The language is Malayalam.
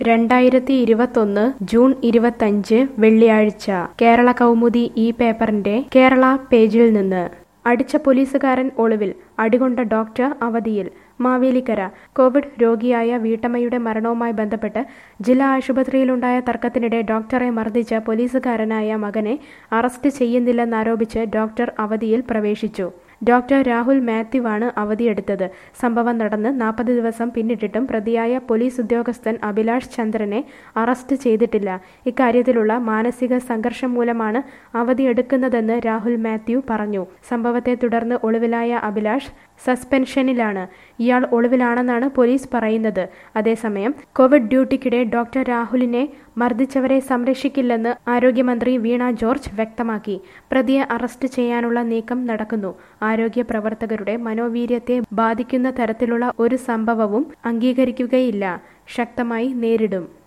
രണ്ടായിരത്തി ഇരുപത്തൊന്ന് ജൂൺ ഇരുപത്തഞ്ച് വെള്ളിയാഴ്ച കേരള കൗമുദി ഈ പേപ്പറിന്റെ കേരള പേജിൽ നിന്ന് അടിച്ച പോലീസുകാരൻ ഒളിവിൽ അടികൊണ്ട ഡോക്ടർ അവധിയിൽ മാവേലിക്കര കോവിഡ് രോഗിയായ വീട്ടമ്മയുടെ മരണവുമായി ബന്ധപ്പെട്ട് ജില്ലാ ആശുപത്രിയിലുണ്ടായ തർക്കത്തിനിടെ ഡോക്ടറെ മർദ്ദിച്ച പോലീസുകാരനായ മകനെ അറസ്റ്റ് ചെയ്യുന്നില്ലെന്നാരോപിച്ച് ഡോക്ടർ അവധിയിൽ പ്രവേശിച്ചു ഡോക്ടർ രാഹുൽ മാത്യുവാണ് അവധിയെടുത്തത് സംഭവം നടന്ന് നാൽപ്പത് ദിവസം പിന്നിട്ടിട്ടും പ്രതിയായ പോലീസ് ഉദ്യോഗസ്ഥൻ അഭിലാഷ് ചന്ദ്രനെ അറസ്റ്റ് ചെയ്തിട്ടില്ല ഇക്കാര്യത്തിലുള്ള മാനസിക സംഘർഷം മൂലമാണ് അവധിയെടുക്കുന്നതെന്ന് രാഹുൽ മാത്യു പറഞ്ഞു സംഭവത്തെ തുടർന്ന് ഒളിവിലായ അഭിലാഷ് സസ്പെൻഷനിലാണ് ഇയാൾ ഒളിവിലാണെന്നാണ് പോലീസ് പറയുന്നത് അതേസമയം കോവിഡ് ഡ്യൂട്ടിക്കിടെ ഡോക്ടർ രാഹുലിനെ മർദ്ദിച്ചവരെ സംരക്ഷിക്കില്ലെന്ന് ആരോഗ്യമന്ത്രി വീണ ജോർജ് വ്യക്തമാക്കി പ്രതിയെ അറസ്റ്റ് ചെയ്യാനുള്ള നീക്കം നടക്കുന്നു ആരോഗ്യ പ്രവർത്തകരുടെ മനോവീര്യത്തെ ബാധിക്കുന്ന തരത്തിലുള്ള ഒരു സംഭവവും അംഗീകരിക്കുകയില്ല ശക്തമായി നേരിടും